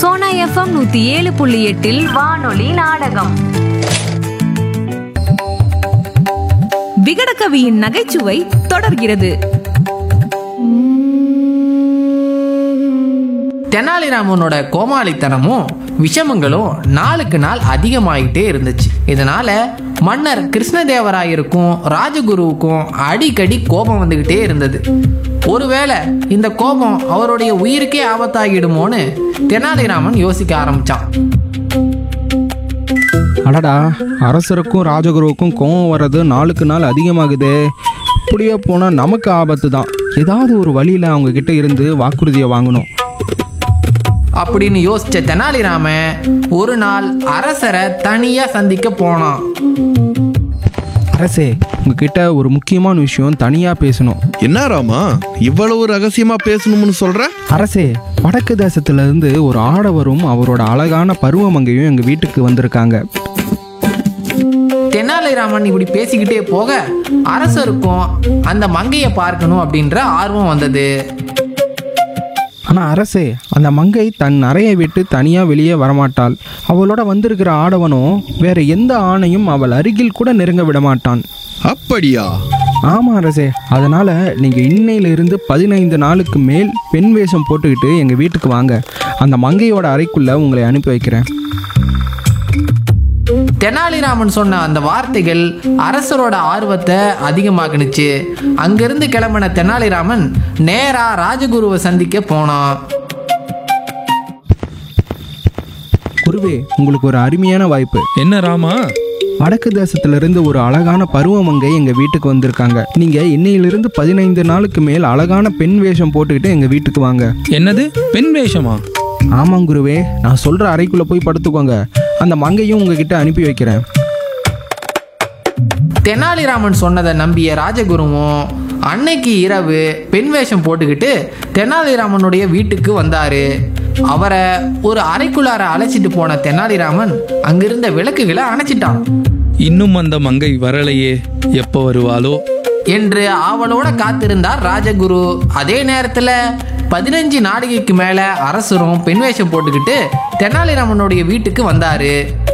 Sona FM நூத்தி ஏழு புள்ளி எட்டில் வானொலி நாடகம் விகடகவியின் நகைச்சுவை தொடர்கிறது தெனாலிராமனோட கோமாளித்தனமும் விஷமங்களும் நாளுக்கு நாள் அதிகமாயிட்டே இருந்துச்சு இதனால மன்னர் கிருஷ்ணதேவராயருக்கும் ராஜகுருவுக்கும் அடிக்கடி கோபம் வந்துகிட்டே இருந்தது ஒருவேளை இந்த கோபம் அவருடைய உயிருக்கே ஆபத்தாகிடுமோன்னு தெனாலிராமன் யோசிக்க ஆரம்பிச்சான் அடடா அரசருக்கும் ராஜகுருவுக்கும் கோவம் வர்றது நாளுக்கு நாள் அதிகமாகுதே இப்படியே போனால் நமக்கு ஆபத்து தான் ஏதாவது ஒரு வழியில் அவங்க கிட்ட இருந்து வாக்குறுதியை வாங்கணும் அப்படின்னு யோசிச்ச தெனாலிராமன் ஒரு நாள் அரசரை தனியா சந்திக்க போனான் அரசே உங்ககிட்ட ஒரு முக்கியமான விஷயம் தனியாக பேசணும் என்ன ராமா இவ்வளவு ரகசியமா பேசணும்னு சொல்ற அரசே வடக்கு தேசத்துல இருந்து ஒரு ஆடவரும் அவரோட அழகான பருவமங்கையும் எங்கள் வீட்டுக்கு வந்திருக்காங்க தெனாலிராமன் இப்படி பேசிக்கிட்டே போக அரசருக்கும் அந்த மங்கையை பார்க்கணும் அப்படின்ற ஆர்வம் வந்தது ஆனால் அரசே அந்த மங்கை தன் அறையை விட்டு தனியாக வெளியே வரமாட்டாள் அவளோட வந்திருக்கிற ஆடவனும் வேற எந்த ஆணையும் அவள் அருகில் கூட நெருங்க விட மாட்டான் அப்படியா ஆமாம் அரசே அதனால் நீங்கள் இன்னையிலிருந்து பதினைந்து நாளுக்கு மேல் பெண் வேஷம் போட்டுக்கிட்டு எங்கள் வீட்டுக்கு வாங்க அந்த மங்கையோட அறைக்குள்ளே உங்களை அனுப்பி வைக்கிறேன் தெனாலிராமன் சொன்ன அந்த வார்த்தைகள் அரசரோட ஆர்வத்தை அதிகமாக்குனுச்சு அங்கிருந்து கிளம்பின தெனாலிராமன் நேரா ராஜகுருவை சந்திக்க போனான் குருவே உங்களுக்கு ஒரு அருமையான வாய்ப்பு என்ன ராமா வடக்கு தேசத்திலிருந்து ஒரு அழகான பருவமங்கை எங்கள் வீட்டுக்கு வந்திருக்காங்க நீங்கள் இன்னையிலிருந்து பதினைந்து நாளுக்கு மேல் அழகான பெண் வேஷம் போட்டுக்கிட்டு எங்கள் வீட்டுக்கு வாங்க என்னது பெண் வேஷமா ஆமாம் குருவே நான் சொல்கிற அறைக்குள்ளே போய் படுத்துக்கோங்க அந்த மங்கையும் உங்ககிட்ட அனுப்பி வைக்கிறேன் தெனாலிராமன் சொன்னதை நம்பிய ராஜகுருவும் அன்னைக்கு இரவு பெண் வேஷம் போட்டுக்கிட்டு தெனாலிராமனுடைய வீட்டுக்கு வந்தாரு அவரை ஒரு அறைக்குள்ளார அழைச்சிட்டு போன தெனாலிராமன் அங்கிருந்த விளக்குகளை அணைச்சிட்டான் இன்னும் அந்த மங்கை வரலையே எப்போ வருவாளோ என்று ஆவலோட காத்திருந்தார் ராஜகுரு அதே நேரத்துல பதினஞ்சு நாடிகைக்கு மேல அரசரும் பெண் வேஷம் போட்டுக்கிட்டு தெனாலிராமனுடைய வீட்டுக்கு வந்தாரு